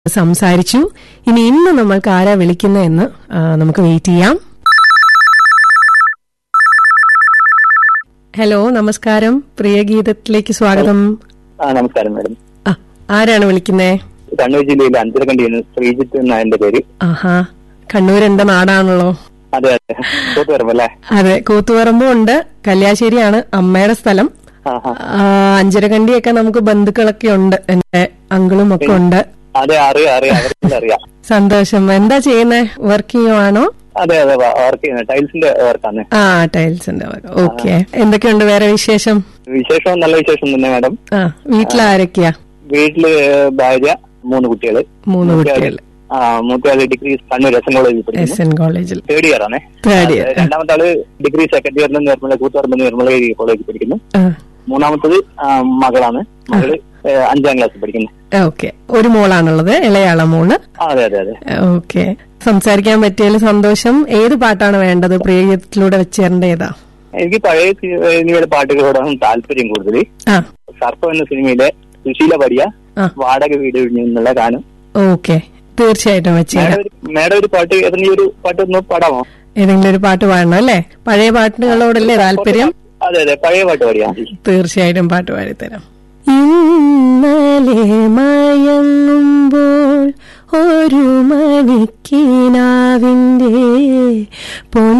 സംസാരിച്ചു ഇനി ഇന്ന് നമ്മൾക്ക് ആരാ വിളിക്കുന്നതെന്ന് ആ, നമുക്ക് വെയിറ്റ് ചെയ്യാം ഹലോ നമസ്കാരം പ്രിയ ഗീതത്തിലേക്ക് സ്വാഗതം ആ നമസ്കാരം മാഡം ആ, ആരാണ് വിളിക്കുന്നേ കണ്ണൂർ ജില്ലയിലെ അഞ്ചരക്കണ്ടിയിൽ നിന്ന് ശ്രീജിത്ത് എന്ന എന്റെ പേര് ആഹാ കണ്ണൂർ എന്റെ നാടാണല്ലോ അതെ അതെ കൂത്തുപറമ്പല്ലേ അതെ കൂത്തുപറമ്പും ഉണ്ട് കല്യാശ്ശേരിയാണ് അമ്മയുടെ സ്ഥലം ആ ആ. ആ, അഞ്ചരക്കണ്ടിയൊക്കെ നമുക്ക് ബന്ധുക്കളൊക്കെ ഉണ്ട് എന്റെ അങ്കിളും ഒക്കെ ഉണ്ട് അതെ അറിയാം അറിയാം അവർക്കെല്ലാം അറിയാം സന്തോഷം എന്താ ചെയ്യുന്നേ വർക്ക് ചെയ്യുവാണോ അതെ അതെ വർക്ക് ചെയ്യുന്നത് ടൈൽസിന്റെ വർക്കാണ് ആ ടൈൽസിന്റെ വർക്ക് ഓക്കെ എന്തൊക്കെയുണ്ട് വേറെ വിശേഷം വിശേഷം നല്ല വിശേഷം തന്നെ മാഡം ആ വീട്ടിലാരൊക്കെയാ വീട്ടില് ഭാര്യ മൂന്ന് കുട്ടികള് മൂന്ന് കുട്ടികൾ ആ മൂത്തയാള് ഡിഗ്രി കണ്ണൂർ എസ് എൻ കോളേജിൽ പഠിക്കുന്നു എസ് എൻ കോളേജിൽ തേർഡ് ഇയർ ആണേ തേർഡ് ഇയർ രണ്ടാമത്തെ ആള് ഡിഗ്രി സെക്കൻഡ് ഇയറിൽ നിർമ്മല കൂത്തുപറമ്പ് നിർമ്മല കോളേജിൽ പഠിക്കുന്നു മൂന്നാമത്തത് ആ, മകളാണ് മകള് ഏ, അഞ്ചാം ക്ലാസ്സിൽ പഠിക്കുന്നു ഓക്കെ ഒരു മോളാണുള്ളത് ഇളയാള മോള് ആ, അതെ അതെ അതെ ഓക്കെ സംസാരിക്കാൻ പറ്റിയതിൽ സന്തോഷം ഏത് പാട്ടാണ് വേണ്ടത് പ്രിയഗീതത്തിലൂടെ വെച്ചേരേണ്ട ഏതാ എനിക്ക് പഴയ സിനിമയുടെ പാട്ടുകളോടാണ് താല്പര്യം കൂടുതൽ ആ സർപ്പം എന്ന സിനിമയിലെ സുശീല പടിയ ആ. വാടക വീട് ഒഴിഞ്ഞു എന്നുള്ള ഗാനം ഓക്കെ തീർച്ചയായിട്ടും വെച്ചേരാം മേഡം ഒരു- മേഡം ഒരു പാട്ട് ഏതെങ്കിലും ഒരു പാട്ട് ഒന്ന് പാടാമോ ഏതെങ്കിലും ഒരു പാട്ട് പാടണം അല്ലേ പഴയ പാട്ടുകളോടല്ലേ താല്പര്യം അതെ അതെ പഴയ പാട്ട് പാടിയാ മതി. തീർച്ചയായിട്ടും പാട്ട് പാടിത്തരാം ഇന്നലെ മയങ്ങുമ്പോൾ ഒരു മണിക്കിനാവിന്റെ പൊൻ